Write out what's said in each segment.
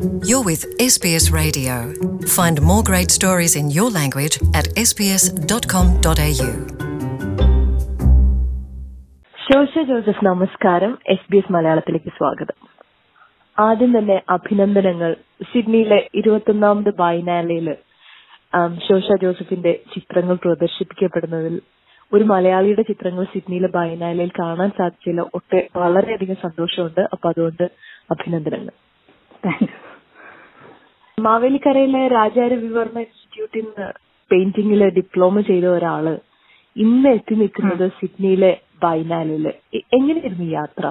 You're with SBS Radio. Find more great stories in your language at sbs.com.au. Sosha Joseph നമസ്കാരം S B S മലയാളത്തിലേക്ക് സ്വാഗതം ആദ്യം തന്നെ അഭിനന്ദനങ്ങൾ സിഡ്നിയിലെ ഇരുപത്തൊന്നാമത് ബൈനാലയില് ആം, ശോശ ജോസഫിന്റെ ചിത്രങ്ങൾ പ്രദർശിപ്പിക്കപ്പെടുന്നതിൽ ഒരു മലയാളിയുടെ ചിത്രങ്ങൾ സിഡ്നിയിലെ ബൈനാലയിൽ കാണാൻ സാധിച്ചില്ല ഒട്ടെ വളരെയധികം സന്തോഷമുണ്ട് അപ്പൊ അതുകൊണ്ട് അഭിനന്ദനങ്ങൾ മാവേലിക്കരയിലെ രാജാരവിവർമ്മ ഇൻസ്റ്റിറ്റ്യൂട്ടിൽ നിന്ന് പെയിന്റിംഗില് ഡിപ്ലോമ ചെയ്ത ഒരാള് ഇന്ന് എത്തി നിൽക്കുന്നത് സിഡ്നിയിലെ ബൈനാലില് എ- എങ്ങനെയായിരുന്നു ഈ യാത്ര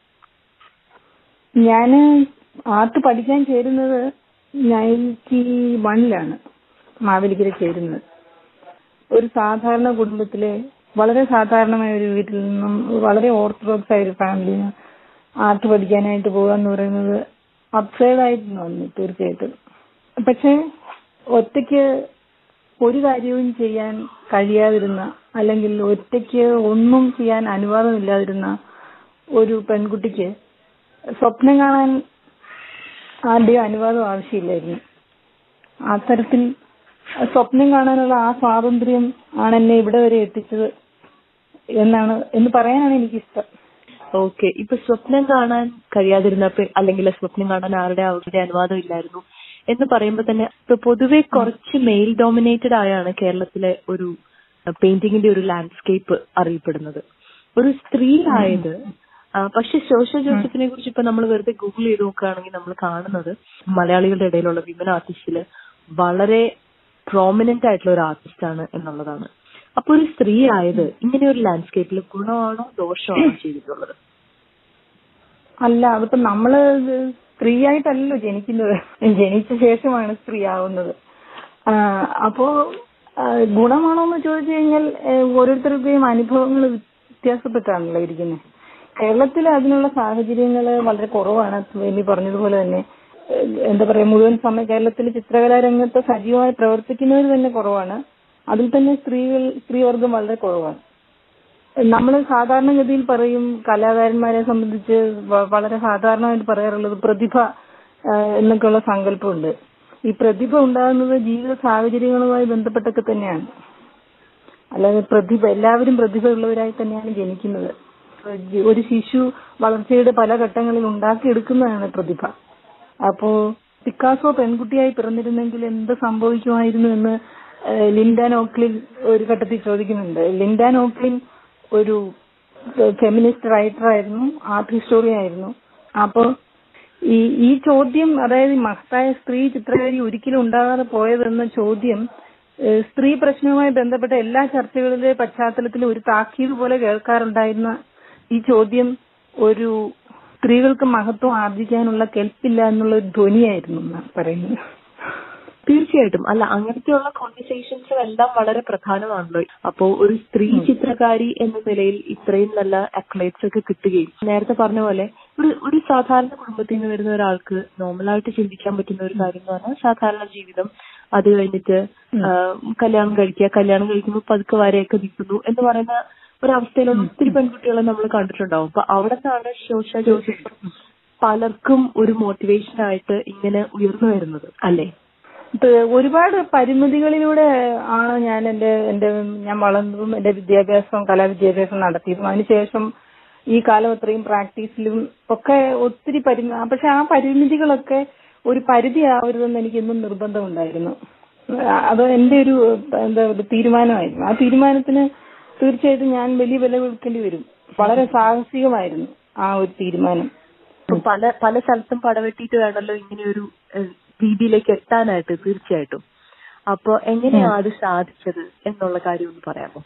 ഞാന് ആർട്ട് പഠിക്കാൻ ചേരുന്നത് നയൻറ്റി വണ്ണിലാണ് മാവേലിക്കര ചേരുന്നത് ഒരു സാധാരണ കുടുംബത്തിലെ വളരെ സാധാരണമായ ഒരു വീട്ടിൽ നിന്നും വളരെ ഓർത്തഡോക്സ് ആയ ഒരു ഫാമിലിന് ആർട്ട് പഠിക്കാനായിട്ട് പോകുക എന്ന് പറയുന്നത് അപ്സൈഡ് ആയിട്ട് തോന്നി തീർച്ചയായിട്ടും പക്ഷെ ഒറ്റയ്ക്ക് ഒരു കാര്യവും ചെയ്യാൻ കഴിയാതിരുന്ന അല്ലെങ്കിൽ ഒറ്റയ്ക്ക് ഒന്നും ചെയ്യാൻ അനുവാദമില്ലാതിരുന്ന ഒരു പെൺകുട്ടിക്ക് സ്വപ്നം കാണാൻ ആരുടെയും അനുവാദം ആവശ്യമില്ലായിരുന്നു അത്തരത്തിൽ സ്വപ്നം കാണാനുള്ള ആ സ്വാതന്ത്ര്യം ആണ് എന്നെ ഇവിടെ വരെ എത്തിച്ചത് എന്നാണ് എന്ന് പറയാനാണ് എനിക്കിഷ്ടം ഓക്കെ ഇപ്പൊ സ്വപ്നം കാണാൻ കഴിയാതിരുന്നപ്പോ അല്ലെങ്കിൽ സ്വപ്നം കാണാൻ ആരുടെ അവരുടെ അനുവാദം ഇല്ലായിരുന്നു എന്ന് പറയുമ്പോൾ തന്നെ ഇപ്പൊ പൊതുവെ കുറച്ച് മെയിൽ ഡോമിനേറ്റഡ് ആയാണ് കേരളത്തിലെ ഒരു പെയിന്റിങ്ങിന്റെ ഒരു ലാൻഡ്സ്കേപ്പ് അറിയപ്പെടുന്നത് ഒരു സ്ത്രീ ആയത് ആ, പക്ഷെ ശോശ ജോസഫിനെ കുറിച്ച് ഇപ്പൊ നമ്മൾ വെറുതെ ഗൂഗിൾ ചെയ്ത് നോക്കുകയാണെങ്കിൽ നമ്മൾ കാണുന്നത് മലയാളികളുടെ ഇടയിലുള്ള വിമൻ ആർട്ടിസ്റ്റില് വളരെ പ്രോമിനന്റ് ആയിട്ടുള്ള ഒരു ആർട്ടിസ്റ്റ് ആണ് എന്നുള്ളതാണ് അപ്പൊ ഒരു സ്ത്രീ ആയത് ഇങ്ങനെ ഒരു ലാൻഡ്സ്കേപ്പിൽ ഗുണമാണോ ദോഷമാണോ ചെയ്തിട്ടുള്ളത് അല്ല അതിപ്പോ നമ്മള് സ്ത്രീ ആയിട്ടല്ലല്ലോ ജനിക്കുന്നത് ജനിച്ച ശേഷമാണ് സ്ത്രീ ആവുന്നത് ആ, അപ്പോ ആ, ഗുണമാണോ എന്ന് ചോദിച്ചു കഴിഞ്ഞാൽ ഏ, ഓരോരുത്തരുടെയും അനുഭവങ്ങൾ വ്യത്യാസപ്പെട്ടാണല്ലോ ഇരിക്കുന്നത് കേരളത്തിൽ അതിനുള്ള സാഹചര്യങ്ങൾ വളരെ കുറവാണ് വേണ്ടി പറഞ്ഞതുപോലെ തന്നെ ഏ, എന്താ പറയാ മുഴുവൻ സമയം കേരളത്തിൽ ചിത്രകലാ രംഗത്ത് സജീവമായി പ്രവർത്തിക്കുന്നവർ തന്നെ കുറവാണ് അതിൽ തന്നെ സ്ത്രീകൾ സ്ത്രീവർഗം വളരെ കുറവാണ് നമ്മൾ സാധാരണഗതിയിൽ പറയും കലാകാരന്മാരെ സംബന്ധിച്ച് വ- വളരെ സാധാരണമായിട്ട് പറയാറുള്ളത് പ്രതിഭ ആ, എന്നൊക്കെയുള്ള സങ്കല്പമുണ്ട് ഈ പ്രതിഭ ഉണ്ടാകുന്നത് ജീവിത സാഹചര്യങ്ങളുമായി ബന്ധപ്പെട്ടൊക്കെ തന്നെയാണ് അല്ലാതെ പ്രതിഭ എല്ലാവരും പ്രതിഭ ഉള്ളവരായി തന്നെയാണ് ജനിക്കുന്നത് ജി- ഒരു ശിശു വളർച്ചയുടെ പല ഘട്ടങ്ങളിൽ ഉണ്ടാക്കിയെടുക്കുന്നതാണ് പ്രതിഭ അപ്പോ പിക്കാസോ പെൺകുട്ടിയായി പിറന്നിരുന്നെങ്കിൽ എന്ത് സംഭവിക്കുമായിരുന്നു എന്ന് ഏഹ്, ലിൻഡാൻ ഓക്ലിൻ ഒരു ഘട്ടത്തിൽ ചോദിക്കുന്നുണ്ട് ലിൻഡാൻ ഓക്ലിൻ ഒരു ഫെമിനിസ്റ്റ് റൈറ്റർ ആയിരുന്നു ആർട്ട് ഹിസ്റ്റോറിയൻ ആയിരുന്നു അപ്പോ ഈ ഈ ചോദ്യം അതായത് ഈ മഹത്തായ സ്ത്രീ ചിത്രകാരി ഒരിക്കലും ഉണ്ടാകാതെ പോയതെന്ന ചോദ്യം ഏഹ്, സ്ത്രീ പ്രശ്നവുമായി ബന്ധപ്പെട്ട എല്ലാ ചർച്ചകളിലെ പശ്ചാത്തലത്തിൽ ഒരു താക്കീത് പോലെ കേൾക്കാറുണ്ടായിരുന്ന ഈ ചോദ്യം ഒരു സ്ത്രീകൾക്ക് മഹത്വം ആർജിക്കാനുള്ള കെൽപ്പില്ല എന്നുള്ള ഒരു ധ്വനിയായിരുന്നു എന്നാണ് പറയുന്നത് തീർച്ചയായിട്ടും അല്ല അങ്ങനത്തെയുള്ള കോൺവെർസേഷൻസും എല്ലാം വളരെ പ്രധാനമാണല്ലോ അപ്പോ ഒരു സ്ത്രീ ചിത്രകാരി എന്ന നിലയിൽ ഇത്രയും നല്ല അക്ലേറ്റ്സ് ഒക്കെ കിട്ടുകയും നേരത്തെ പറഞ്ഞ പോലെ ഒരു ഒരു സാധാരണ കുടുംബത്തിൽ നിന്ന് വരുന്ന ഒരാൾക്ക് നോർമലായിട്ട് ചിന്തിക്കാൻ പറ്റുന്ന ഒരു കാര്യം എന്ന് പറഞ്ഞാൽ സാധാരണ ജീവിതം അത് കഴിഞ്ഞിട്ട് ആ, കല്യാണം കഴിക്കുക കല്യാണം കഴിക്കുമ്പോൾ പതുക്കെ വരെയൊക്കെ നിൽക്കുന്നു എന്ന് പറയുന്ന ഒരവസ്ഥയിലുള്ള ഒത്തിരി പെൺകുട്ടികളെ നമ്മൾ കണ്ടിട്ടുണ്ടാവും അപ്പൊ അവിടെ നിന്നാണ് ശോഷ ജോസഫ് പലർക്കും ഒരു മോട്ടിവേഷൻ ആയിട്ട് ഇങ്ങനെ ഉയർന്നു വരുന്നത് അല്ലേ ഇപ്പൊ ഒരുപാട് പരിമിതികളിലൂടെ ആണ് ഞാൻ എന്റെ എന്റെ ഞാൻ വളർന്നതും എന്റെ വിദ്യാഭ്യാസം കലാവിദ്യാഭ്യാസം നടത്തിയതും അതിനുശേഷം ഈ കാലം അത്രയും പ്രാക്ടീസിലും ഒക്കെ ഒത്തിരി പരിമി പക്ഷെ ആ പരിമിതികളൊക്കെ ഒരു പരിധി ആവരുതെന്ന് എനിക്ക് എന്നും നിർബന്ധമുണ്ടായിരുന്നു അത് എന്റെ ഒരു എന്താ ഒരു തീരുമാനമായിരുന്നു ആ തീരുമാനത്തിന് തീർച്ചയായിട്ടും ഞാൻ വലിയ വില കൊടുക്കേണ്ടി വരും വളരെ സാഹസികമായിരുന്നു ആ ഒരു തീരുമാനം ഇപ്പൊ പല പല സ്ഥലത്തും പടവെട്ടിയിട്ട് വേണമല്ലോ ഇങ്ങനെ ഒരു ഏഹ്, രീതിയിലേക്ക് എത്താനായിട്ട് തീർച്ചയായിട്ടും അപ്പൊ എങ്ങനെയാ അത് സാധിച്ചത് എന്നുള്ള കാര്യം ഒന്ന് പറയാമോ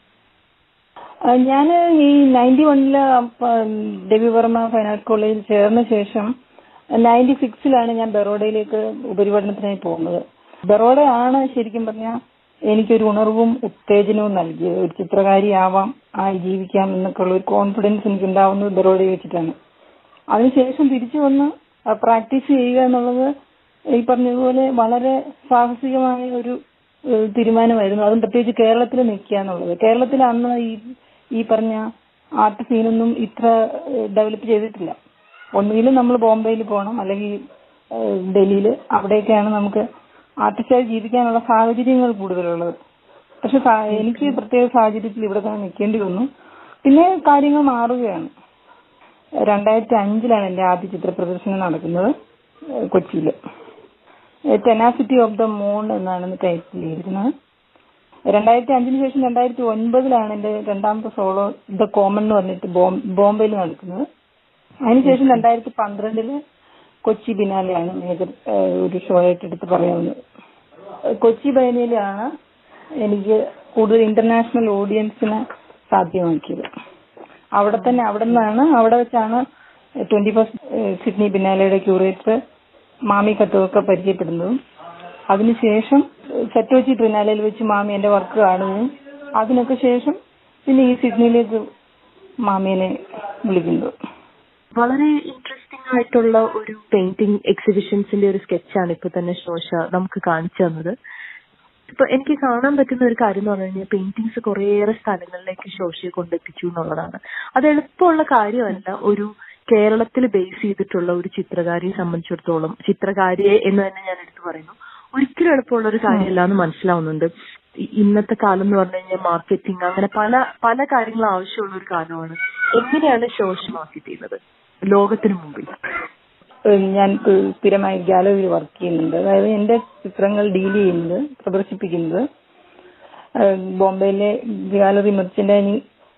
ഞാൻ ഈ നയൻറ്റി വണ്ണില് രവിവർമ്മ ഫൈൻ ആർട്ട് കോളേജിൽ ചേർന്ന ശേഷം നയൻറ്റി സിക്സിലാണ് ഞാൻ ബറോഡയിലേക്ക് ഉപരിപഠനത്തിനായി പോകുന്നത് ബറോഡ ആണ് ശരിക്കും പറഞ്ഞാൽ എനിക്കൊരു ഉണർവും ഉത്തേജനവും നൽകിയത് ഒരു ചിത്രകാരിയാവാം ആയി ജീവിക്കാം എന്നൊക്കെയുള്ള ഒരു കോൺഫിഡൻസ് എനിക്ക് ഉണ്ടാവുന്നത് ബറോഡയിൽ വെച്ചിട്ടാണ് അതിനുശേഷം തിരിച്ചു വന്ന് പ്രാക്ടീസ് ചെയ്യുക എന്നുള്ളത് ഈ പറഞ്ഞതുപോലെ വളരെ സാഹസികമായ ഒരു ഏഹ് തീരുമാനമായിരുന്നു അതും പ്രത്യേകിച്ച് കേരളത്തിൽ നിൽക്കുക എന്നുള്ളത് കേരളത്തിൽ അന്ന് ഈ ഈ പറഞ്ഞ ആർട്ട് സീനൊന്നും ഇത്ര ഡെവലപ്പ് ചെയ്തിട്ടില്ല ഒന്നുകിലും നമ്മൾ ബോംബെയിൽ പോകണം അല്ലെങ്കിൽ ഏഹ് ഡൽഹിയിൽ അവിടെയൊക്കെയാണ് നമുക്ക് ആർട്ടിസ്റ്റായി ജീവിക്കാനുള്ള സാഹചര്യങ്ങൾ കൂടുതലുള്ളത് പക്ഷെ സാ- എനിക്ക് പ്രത്യേക സാഹചര്യത്തിൽ ഇവിടെ തന്നെ നിൽക്കേണ്ടി വന്നു പിന്നെ കാര്യങ്ങൾ മാറുകയാണ് രണ്ടായിരത്തി അഞ്ചിലാണ് എന്റെ ആദ്യ ചിത്ര പ്രദർശനം നടക്കുന്നത് ഏഹ് കൊച്ചിയിൽ ടെനാസിറ്റി ഓഫ് ദ മൂൺ എന്നാണ് ടൈറ്റിൽ ചെയ്തിരിക്കുന്നത് രണ്ടായിരത്തി അഞ്ചിന് ശേഷം രണ്ടായിരത്തി ഒൻപതിലാണ് എന്റെ രണ്ടാമത്തെ സോളോ ദ കോമൺ എന്ന് പറഞ്ഞിട്ട് ബോം- ബോംബെയിൽ നടക്കുന്നത് അതിനുശേഷം രണ്ടായിരത്തി പന്ത്രണ്ടില് കൊച്ചി ബിനാലെയാണ് മേജർ ഏഹ്, ഒരു ഷോ ആയിട്ട് എടുത്ത് പറയാവുന്നത് ഏഹ്, കൊച്ചി ബൈനയിലാണ് എനിക്ക് കൂടുതൽ ഇന്റർനാഷണൽ ഓഡിയൻസിനെ സാധ്യമാക്കിയത് അവിടെ തന്നെ അവിടെ നിന്നാണ് അവിടെ വെച്ചാണ് ട്വന്റി ഫസ്റ്റ് സിഡ്നി ബിനാലയുടെ ക്യൂറേറ്റർ മാമി കത്തുവൊക്കെ പരിചയപ്പെടുന്നതും അതിനുശേഷം സെറ്റോച്ചി ട്രിനാലയിൽ വെച്ച് മാമി എന്റെ വർക്ക് കാണുകയും അതിനൊക്കെ ശേഷം പിന്നെ ഈ സിഡ്നിയിലേക്ക് മാമിയെ വിളിക്കുന്നത് വളരെ ഇൻട്രസ്റ്റിംഗ് ആയിട്ടുള്ള ഒരു പെയിന്റിംഗ് എക്സിബിഷൻസിന്റെ ഒരു സ്കെച്ചാണ് ഇപ്പൊ തന്നെ ശോഷ നമുക്ക് കാണിച്ചു തന്നത് ഇപ്പൊ എനിക്ക് കാണാൻ പറ്റുന്ന ഒരു കാര്യം എന്ന് പറഞ്ഞു കഴിഞ്ഞാൽ പെയിന്റിങ്സ് കുറേയേറെ സ്ഥലങ്ങളിലേക്ക് ശോഷയെ കൊണ്ടെത്തിച്ചു എന്നുള്ളതാണ് അത് എളുപ്പമുള്ള കാര്യമല്ല ഒരു കേരളത്തിൽ ബേസ് ചെയ്തിട്ടുള്ള ഒരു ചിത്രകാരിയെ സംബന്ധിച്ചിടത്തോളം ചിത്രകാരിയെ എന്ന് തന്നെ ഞാൻ എടുത്തു പറയുന്നു ഒരിക്കലും എളുപ്പമുള്ള ഒരു കാര്യമല്ല എന്ന് മനസ്സിലാവുന്നുണ്ട് ഇ- ഇന്നത്തെ കാലം എന്ന് പറഞ്ഞു കഴിഞ്ഞാൽ മാർക്കറ്റിംഗ് അങ്ങനെ പല പല കാര്യങ്ങളും ആവശ്യമുള്ള ഒരു കാലമാണ് എങ്ങനെയാണ് ശോഷ മാർക്കറ്റ് ചെയ്യുന്നത് ലോകത്തിന് മുമ്പിൽ ഏഹ് ഞാൻ ഏഹ് സ്ഥിരമായി ഗാലറിയിൽ വർക്ക് ചെയ്യുന്നുണ്ട് അതായത് എന്റെ ചിത്രങ്ങൾ ഡീൽ ചെയ്യുന്നത് പ്രദർശിപ്പിക്കുന്നത് ഏഹ് ബോംബെയിലെ ഗാലറി മെർച്ചന്റൈനി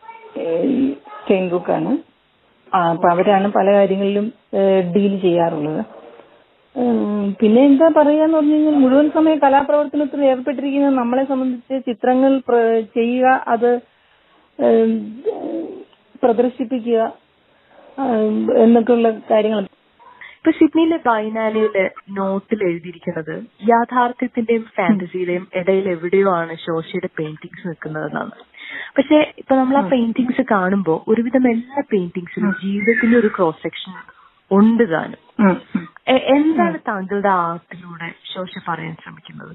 ചെയിൻ ബുക്കാണ് അപ്പൊ അവരാണ് പല കാര്യങ്ങളിലും ഡീൽ ചെയ്യാറുള്ളത് ഏഹ് പിന്നെ എന്താ പറയാന്ന് പറഞ്ഞു കഴിഞ്ഞാൽ മുഴുവൻ സമയ കലാപ്രവർത്തനത്തിൽ ഏർപ്പെട്ടിരിക്കുന്ന നമ്മളെ സംബന്ധിച്ച് ചിത്രങ്ങൾ പ്ര- ചെയ്യുക അത് ഏഹ് പ്രദർശിപ്പിക്കുക ഏഹ് എന്നൊക്കെയുള്ള കാര്യങ്ങൾ ഇപ്പൊ സിഡ്നിയിലെ ബൈനാലിയിലെ നോട്ടിൽ എഴുതിയിരിക്കുന്നത് യാഥാർത്ഥ്യത്തിന്റെയും ഫാന്റസിയുടെയും ഇടയിൽ എവിടെയോ ആണ് ശോഷയുടെ പെയിന്റിങ്സ് നിൽക്കുന്നതെന്നാണ് പക്ഷെ ഇപ്പൊ നമ്മൾ ആ പെയിന്റിങ്സ് കാണുമ്പോൾ ഒരുവിധം എല്ലാ പെയിന്റിങ്സിലും ജീവിതത്തിന്റെ ഒരു ക്രോസ് സെക്ഷൻ ഉണ്ട് താനും ഉം, ഉം. എ- എന്താണ് താങ്കളുടെ ആർട്ടിലൂടെ ശോഷ പറയാൻ ശ്രമിക്കുന്നത്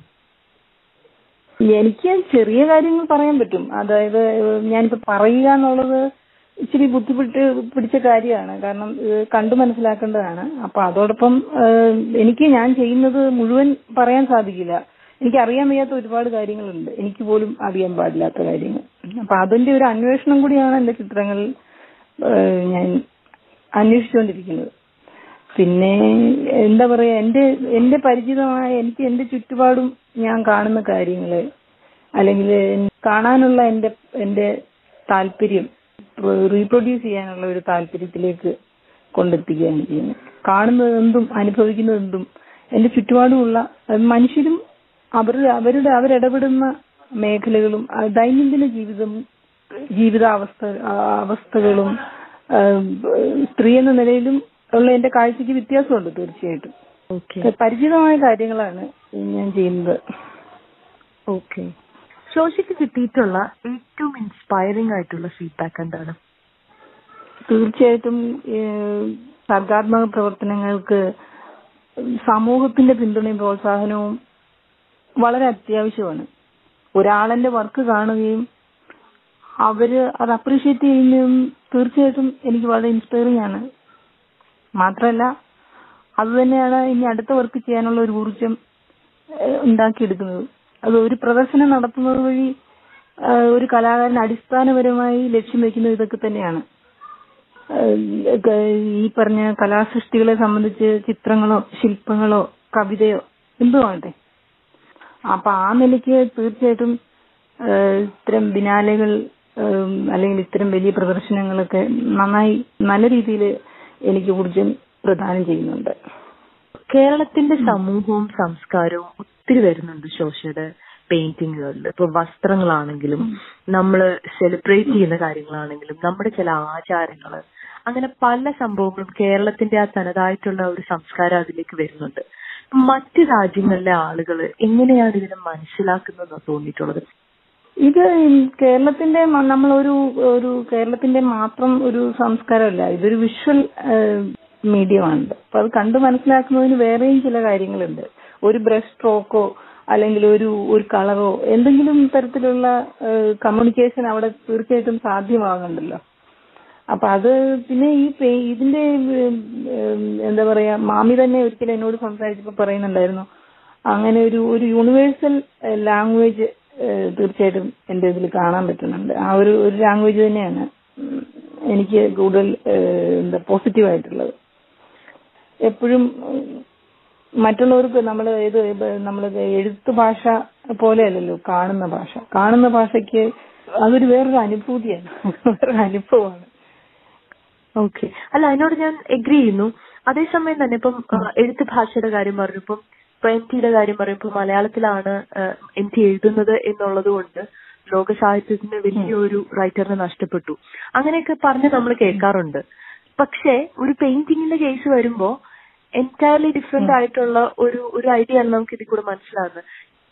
എനിക്ക് ചെറിയ കാര്യങ്ങൾ പറയാൻ പറ്റും അതായത് ഏഹ് ഞാനിപ്പോ പറയുക എന്നുള്ളത് ഇച്ചിരി ബുദ്ധിമുട്ട് പിടിച്ച കാര്യമാണ് കാരണം ഏഹ് കണ്ടു മനസ്സിലാക്കേണ്ടതാണ് അപ്പൊ അതോടൊപ്പം ഏഹ് എനിക്ക് ഞാൻ ചെയ്യുന്നത് മുഴുവൻ പറയാൻ സാധിക്കില്ല എനിക്ക് അറിയാൻ വയ്യാത്ത ഒരുപാട് കാര്യങ്ങളുണ്ട് എനിക്ക് പോലും അറിയാൻ പാടില്ലാത്ത കാര്യങ്ങൾ അപ്പൊ അതിന്റെ ഒരു അന്വേഷണം കൂടിയാണ് എന്റെ ചിത്രങ്ങളിൽ ഏഹ് ഞാൻ അന്വേഷിച്ചുകൊണ്ടിരിക്കുന്നത് പിന്നെ എന്താ പറയാ എന്റെ എന്റെ പരിചിതമായ എനിക്ക് എന്റെ ചുറ്റുപാടും ഞാൻ കാണുന്ന കാര്യങ്ങള് അല്ലെങ്കിൽ കാണാനുള്ള എന്റെ എന്റെ താല്പര്യം റീപ്രൊഡ്യൂസ് ചെയ്യാനുള്ള ഒരു താല്പര്യത്തിലേക്ക് കൊണ്ടെത്തിക്കുകയാണ് ചെയ്യുന്നത് കാണുന്നത് എന്തും അനുഭവിക്കുന്നത് എന്തും എന്റെ ചുറ്റുപാടുമുള്ള അത് മനുഷ്യരും അവർ അവരുടെ അവരിടപെടുന്ന മേഖലകളും ആ ദൈനംദിന ജീവിതം ജീവിതാവസ്ഥ ആ, അവസ്ഥകളും ആ, സ്ത്രീ എന്ന നിലയിലും ഉള്ള എന്റെ കാഴ്ചക്ക് വ്യത്യാസമുണ്ട് തീർച്ചയായിട്ടും ഓക്കെ പരിചിതമായ കാര്യങ്ങളാണ് ഞാൻ ചെയ്യുന്നത് ഓക്കെ ശോഷയ്ക്ക് കിട്ടിയിട്ടുള്ള ഏറ്റവും ഇൻസ്പയറിംഗ് ആയിട്ടുള്ള ഫീഡ്ബാക്ക് എന്താണ് തീർച്ചയായിട്ടും ഏഹ്, സർഗാത്മക പ്രവർത്തനങ്ങൾക്ക് സമൂഹത്തിന്റെ പിന്തുണയും പ്രോത്സാഹനവും വളരെ അത്യാവശ്യമാണ് ഒരാളെന്റെ വർക്ക് കാണുകയും അവര് അത് അപ്രീഷിയേറ്റ് ചെയ്യുന്നതും തീർച്ചയായിട്ടും എനിക്ക് വളരെ ഇൻസ്പയറിംഗ് ആണ് മാത്രമല്ല അത് തന്നെയാണ് ഇനി അടുത്ത വർക്ക് ചെയ്യാനുള്ള ഒരു ഊർജം ഏഹ്, ഉണ്ടാക്കിയെടുക്കുന്നത് അത് ഒരു പ്രദർശനം നടത്തുന്നത് വഴി ഏഹ്, ഒരു കലാകാരൻ അടിസ്ഥാനപരമായി ലക്ഷ്യം വെക്കുന്നത് ഇതൊക്കെ തന്നെയാണ് ഏഹ്, ക- ഈ പറഞ്ഞ കലാസൃഷ്ടികളെ സംബന്ധിച്ച് ചിത്രങ്ങളോ ശില്പങ്ങളോ കവിതയോ എന്തുമാകട്ടെ അപ്പൊ ആ നിലയ്ക്ക് തീർച്ചയായിട്ടും ഏഹ്, ഇത്തരം ബിനാലകൾ ഏഹ്, അല്ലെങ്കിൽ ഇത്തരം വലിയ പ്രദർശനങ്ങളൊക്കെ നന്നായി നല്ല രീതിയിൽ എനിക്ക് ഊർജം പ്രദാനം ചെയ്യുന്നുണ്ട് കേരളത്തിന്റെ സമൂഹവും സംസ്കാരവും ഒത്തിരി വരുന്നുണ്ട് ശോഷയുടെ പെയിന്റിങ്ങുകളിൽ ഇപ്പൊ വസ്ത്രങ്ങളാണെങ്കിലും നമ്മൾ സെലിബ്രേറ്റ് ചെയ്യുന്ന കാര്യങ്ങളാണെങ്കിലും നമ്മുടെ ചില ആചാരങ്ങള് അങ്ങനെ പല സംഭവങ്ങളും കേരളത്തിന്റെ ആ തനതായിട്ടുള്ള ഒരു സംസ്കാരം അതിലേക്ക് വരുന്നുണ്ട് മറ്റ് രാജ്യങ്ങളിലെ ആളുകൾ എങ്ങനെയാണ് ഇതിനെ മനസ്സിലാക്കുന്നതെന്ന് തോന്നിയിട്ടുള്ളത് ഇത് കേരളത്തിന്റെ മ- നമ്മളൊരു ഒരു കേരളത്തിന്റെ മാത്രം ഒരു സംസ്കാരമല്ല ഇതൊരു വിഷ്വൽ മീഡിയമാണ് അപ്പൊ അത് കണ്ടു മനസ്സിലാക്കുന്നതിന് വേറെയും ചില കാര്യങ്ങളുണ്ട് ഒരു ബ്രഷ് സ്ട്രോക്കോ അല്ലെങ്കിൽ ഒരു ഒരു കളറോ എന്തെങ്കിലും തരത്തിലുള്ള കമ്മ്യൂണിക്കേഷൻ അവിടെ തീർച്ചയായിട്ടും സാധ്യമാകുന്നുണ്ടല്ലോ അപ്പൊ അത് പിന്നെ ഈ പേ- ഇതിന്റെ ഉം, ഉം, എന്താ പറയാ മാമി തന്നെ ഒരിക്കലും എന്നോട് സംസാരിച്ചപ്പോ പറയുന്നുണ്ടായിരുന്നു അങ്ങനെ ഒരു ഒരു യൂണിവേഴ്സൽ ലാംഗ്വേജ് തീർച്ചയായിട്ടും എന്റെ ഇതിൽ കാണാൻ പറ്റുന്നുണ്ട് ആ ഒരു ഒരു ലാംഗ്വേജ് തന്നെയാണ് ഉം, എനിക്ക് കൂടുതൽ ഏഹ്, എന്താ പോസിറ്റീവ് ആയിട്ടുള്ളത് എപ്പോഴും ഉം, മറ്റുള്ളവർക്ക് നമ്മൾ ഏത് നമ്മൾ എഴുത്ത് ഭാഷ പോലെയല്ലല്ലോ കാണുന്ന ഭാഷ കാണുന്ന ഭാഷയ്ക്ക് അതൊരു വേറൊരു അനുഭൂതിയാണ് വേറൊരു അനുഭവമാണ് ഓക്കെ അല്ല അതിനോട് ഞാൻ എഗ്രി ചെയ്യുന്നു അതേസമയം തന്നെ ഇപ്പം ആ, എഴുത്ത് ഭാഷയുടെ കാര്യം പറഞ്ഞപ്പം ഇപ്പൊ എം ടിയുടെ കാര്യം പറയുമ്പോൾ മലയാളത്തിലാണ് എം ടി എഴുതുന്നത് എന്നുള്ളത് കൊണ്ട് ലോക സാഹിത്യത്തിന് വലിയൊരു റൈറ്ററിനെ നഷ്ടപ്പെട്ടു അങ്ങനെയൊക്കെ പറഞ്ഞ് നമ്മൾ കേൾക്കാറുണ്ട് പക്ഷേ ഒരു പെയിന്റിങ്ങിന്റെ കേസ് വരുമ്പോ എൻറ്റയർലി ഡിഫറെന്റ് ആയിട്ടുള്ള ഒരു ഒരു ഐഡിയ ആണ് നമുക്ക് ഇതിൽ കൂടെ മനസ്സിലാകുന്നത്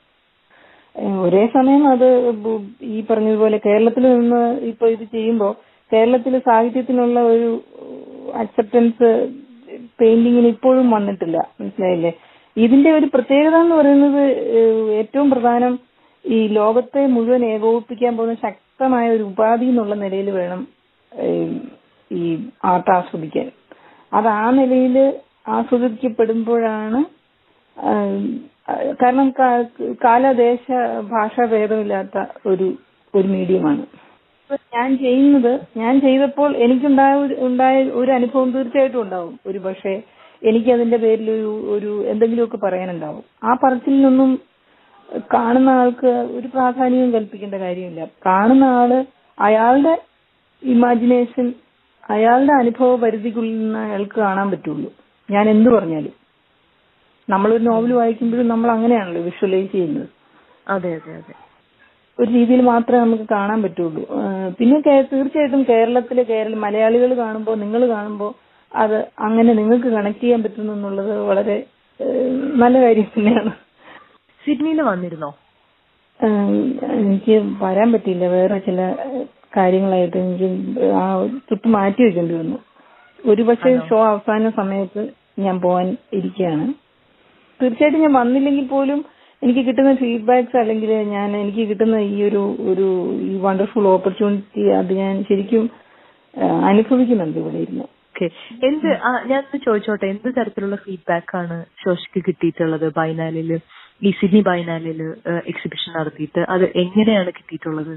ഏഹ് ഒരേ സമയം അത് ബു- ഈ പറഞ്ഞതുപോലെ കേരളത്തിൽ നിന്ന് ഇപ്പൊ ഇത് ചെയ്യുമ്പോൾ കേരളത്തിൽ സാഹിത്യത്തിനുള്ള ഒരു അക്സെപ്റ്റൻസ് പെയിന്റിങ്ങിന് ഇപ്പോഴും വന്നിട്ടില്ല മനസ്സിലായില്ലേ ഇതിന്റെ ഒരു പ്രത്യേകത എന്ന് പറയുന്നത് ഏഹ് ഏറ്റവും പ്രധാനം ഈ ലോകത്തെ മുഴുവൻ ഏകോപിപ്പിക്കാൻ പോകുന്ന ശക്തമായ ഒരു ഉപാധി എന്നുള്ള നിലയിൽ വേണം ഏഹ് ഈ ആർട്ട് ആസ്വദിക്കാൻ അത് ആ നിലയിൽ ആസ്വദിക്കപ്പെടുമ്പോഴാണ് ആഹ് കാരണം കാ- കാലദേശ ഭാഷാ ഭേദമില്ലാത്ത ഒരു ഒരു മീഡിയമാണ് ഇപ്പൊ ഞാൻ ചെയ്യുന്നത് ഞാൻ ചെയ്തപ്പോൾ എനിക്കുണ്ടായ ഒരു- ഉണ്ടായ ഒരു അനുഭവം തീർച്ചയായിട്ടും ഉണ്ടാവും ഒരു പക്ഷേ എനിക്ക് അതിന്റെ പേരിൽ ഒരു ഒരു എന്തെങ്കിലുമൊക്കെ പറയാനുണ്ടാവും ആ പറച്ചിലിനൊന്നും കാണുന്ന ആൾക്ക് ഒരു പ്രാധാന്യവും കൽപ്പിക്കേണ്ട കാര്യമില്ല കാണുന്ന ആള് അയാളുടെ ഇമാജിനേഷൻ അയാളുടെ അനുഭവ പരിധിക്കുള്ളിൽ നിന്ന് അയാൾക്ക് കാണാൻ പറ്റുള്ളൂ ഞാൻ എന്ത് പറഞ്ഞാലും നമ്മളൊരു നോവൽ വായിക്കുമ്പോഴും നമ്മൾ അങ്ങനെയാണല്ലോ വിഷ്വലൈസ് ചെയ്യുന്നത് അതെ അതെ അതെ ഒരു രീതിയിൽ മാത്രമേ നമുക്ക് കാണാൻ പറ്റുള്ളൂ ആ, പിന്നെ കേ- തീർച്ചയായിട്ടും കേരളത്തിലെ കേരള മലയാളികൾ കാണുമ്പോൾ നിങ്ങൾ കാണുമ്പോൾ അത് അങ്ങനെ നിങ്ങൾക്ക് കണക്ട് ചെയ്യാൻ പറ്റുന്നു എന്നുള്ളത് വളരെ ഏഹ്, നല്ല കാര്യം തന്നെയാണ് സിഡ്നിയിൽ വന്നിരുന്നോ ഏഹ്, എനിക്ക് വരാൻ പറ്റിയില്ല വേറെ ചില കാര്യങ്ങളായിട്ട് എനിക്ക് ആ ട്രിപ്പ് മാറ്റി വെക്കേണ്ടി വന്നു ഒരുപക്ഷെ ഷോ അവസാന സമയത്ത് ഞാൻ പോകാൻ ഇരിക്കുകയാണ് തീർച്ചയായിട്ടും ഞാൻ വന്നില്ലെങ്കിൽ പോലും എനിക്ക് കിട്ടുന്ന ഫീഡ്ബാക്സ് അല്ലെങ്കിൽ ഞാൻ എനിക്ക് കിട്ടുന്ന ഈ ഒരു ഒരു ഈ വണ്ടർഫുൾ ഓപ്പർച്യൂണിറ്റി അത് ഞാൻ ശരിക്കും ആ, അനുഭവിക്കുന്നുണ്ട് ഇവിടെ ഇരുന്ന് ഓക്കെ എന്ത് ആ, ഞാൻ ഒന്ന് ചോദിച്ചോട്ടെ എന്ത് തരത്തിലുള്ള ഫീഡ്ബാക്ക് ആണ് ശോഷിക്ക് കിട്ടിയിട്ടുള്ളത് ബൈനാലില് ഈ സിഡ്നി ബൈനാലില് എക്സിബിഷൻ നടത്തിയിട്ട് അത് എങ്ങനെയാണ് കിട്ടിയിട്ടുള്ളത്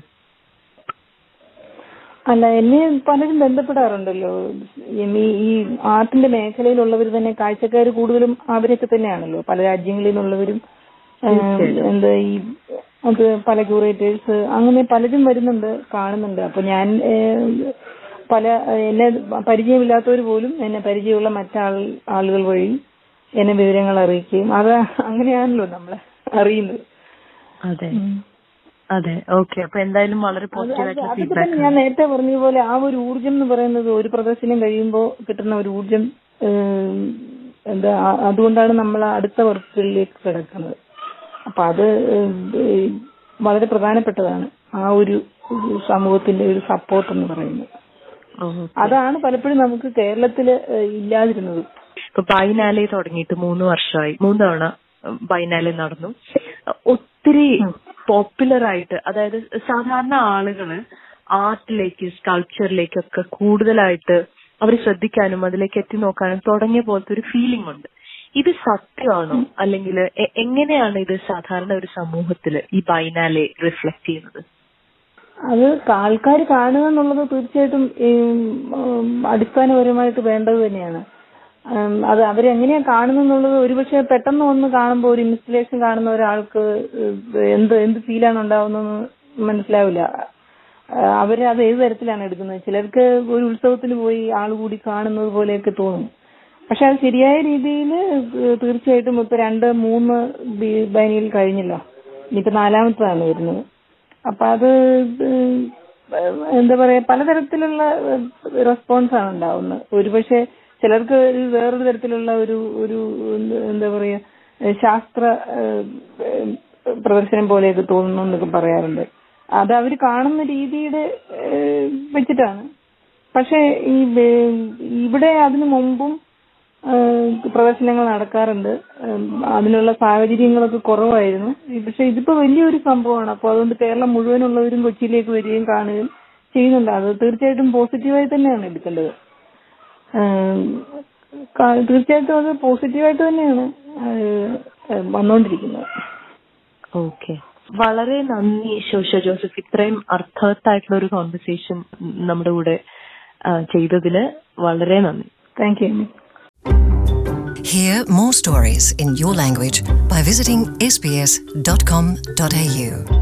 അല്ല എന്നെ പലരും ബന്ധപ്പെടാറുണ്ടല്ലോ എം ഈ ഈ ആർട്ടിന്റെ മേഖലയിലുള്ളവർ തന്നെ കാഴ്ചക്കാർ കൂടുതലും അവരൊക്കെ തന്നെയാണല്ലോ പല രാജ്യങ്ങളിൽ നിന്നുള്ളവരും ഏഹ്, എന്താ ഈ അത് പല ക്യൂറേറ്റേഴ്സ് അങ്ങനെ പലരും വരുന്നുണ്ട് കാണുന്നുണ്ട് അപ്പൊ ഞാൻ ഏഹ്, പല എന്നെ പരിചയമില്ലാത്തവർ പോലും എന്നെ പരിചയമുള്ള മറ്റാൾ ആളുകൾ വഴി എന്നെ വിവരങ്ങൾ അറിയിക്കുകയും അത് അങ്ങനെയാണല്ലോ നമ്മളെ അറിയുന്നത് അതെ അതെ ഓക്കെ അപ്പൊ എന്തായാലും വളരെ പോസിറ്റീവ് ആയിട്ടുള്ള അതൊക്കെ ഫീഡ്ബാക്ക് തന്നെ ഞാൻ നേരത്തെ പറഞ്ഞതുപോലെ ആ ഒരു ഊർജം എന്ന് പറയുന്നത് ഒരു പ്രദർശനം കഴിയുമ്പോൾ കിട്ടുന്ന ഒരു ഊർജം ഏഹ്, എന്താ ആ- അതുകൊണ്ടാണ് നമ്മൾ അടുത്ത വർക്കുകളിലേക്ക് കിടക്കുന്നത് അപ്പൊ അത് ഏഹ്, വളരെ പ്രധാനപ്പെട്ടതാണ് ആ ഒരു ഒരു സമൂഹത്തിന്റെ ഒരു സപ്പോർട്ട് എന്ന് പറയുന്നത് അതാണ് പലപ്പോഴും നമുക്ക് കേരളത്തില് ഏഹ്, ഇല്ലാതിരുന്നത് ഇപ്പൊ ബൈനാലെ തുടങ്ങിയിട്ട് മൂന്ന് വർഷമായി മൂന്ന് തവണ ബൈനാലെ നടന്നു ഒത്തിരി പോപ്പുലർ ആയിട്ട് അതായത് സാധാരണ ആളുകള് ആർട്ടിലേക്ക് സ്കൾപ്ചറിലേക്കൊക്കെ കൂടുതലായിട്ട് അവർ ശ്രദ്ധിക്കാനും അതിലേക്ക് എത്തി നോക്കാനും തുടങ്ങിയ പോലത്തെ ഒരു ഫീലിംഗ് ഉണ്ട് ഇത് സത്യമാണോ അല്ലെങ്കിൽ എങ്ങനെയാണ് ഇത് സാധാരണ ഒരു സമൂഹത്തില് ഈ ബൈനാലെ റിഫ്ലക്ട് ചെയ്യുന്നത് അത് ആൾക്കാർ കാണുക എന്നുള്ളത് തീർച്ചയായിട്ടും ഈ, ഉം, അടിസ്ഥാനപരമായിട്ട് വേണ്ടത് തന്നെയാണ് ഉം, അത് അവരെങ്ങനെയാ കാണുന്നെന്നുള്ളത് ഒരുപക്ഷെ പെട്ടെന്ന് ഒന്ന് കാണുമ്പോൾ ഒരു ഇൻസ്റ്റലേഷൻ കാണുന്ന ഒരാൾക്ക് എന്ത് എന്ത് ഫീലാണ് ഉണ്ടാവുന്നതെന്ന് മനസ്സിലാവില്ല ആ, അവര് അത് ഏത് തരത്തിലാണ് എടുക്കുന്നത് ചിലർക്ക് ഒരു ഉത്സവത്തിന് പോയി ആൾ കൂടി കാണുന്നത് പോലെയൊക്കെ തോന്നും പക്ഷെ അത് ശരിയായ രീതിയിൽ തീർച്ചയായിട്ടും ഇപ്പൊ രണ്ട് മൂന്ന് ബി- ബൈനിയിൽ കഴിഞ്ഞല്ലോ ഇനിയിപ്പോ നാലാമത്തതാണ് വരുന്നത് അപ്പൊ അത് ഉം, എന്താ പറയാ പലതരത്തിലുള്ള റെസ്പോൺസ് ആണ് ഉണ്ടാവുന്നത് ഒരുപക്ഷെ ചിലർക്ക് ഇത് വേറൊരു തരത്തിലുള്ള ഒരു ഒരു എന്താ പറയാ ശാസ്ത്ര ഏഹ്, ഏഹ്, പ്രദർശനം പോലെയൊക്കെ തോന്നുന്നു എന്നൊക്കെ പറയാറുണ്ട് അത് അവർ കാണുന്ന രീതിയുടെ ഏഹ്, വെച്ചിട്ടാണ് പക്ഷെ ഈ വേ- ഇവിടെ അതിനു മുമ്പും ഏഹ്, പ്രദർശനങ്ങൾ നടക്കാറുണ്ട് ഏഹ്, അതിനുള്ള സാഹചര്യങ്ങളൊക്കെ കുറവായിരുന്നു പക്ഷെ ഇതിപ്പോ വലിയൊരു സംഭവമാണ് അപ്പൊ അതുകൊണ്ട് കേരളം മുഴുവനുള്ളവരും കൊച്ചിയിലേക്ക് വരികയും കാണുകയും ചെയ്യുന്നുണ്ട് അത് തീർച്ചയായിട്ടും പോസിറ്റീവായി തന്നെയാണ് എടുക്കേണ്ടത് ആം, ക- തീർച്ചയായിട്ടും അത് പോസിറ്റീവായിട്ട് തന്നെയാണ് അത് വന്നുകൊണ്ടിരിക്കുന്നത് ഓക്കെ വളരെ നന്ദി ശോഷ ജോസഫ് ഇത്രയും അർത്ഥവത്തായിട്ടുള്ള ഒരു കോൺവെർസേഷൻ നമ്മുടെ കൂടെ ആ, ചെയ്തതിന് വളരെ നന്ദി thank you Hear more stories in your language by visiting sbs.com.au.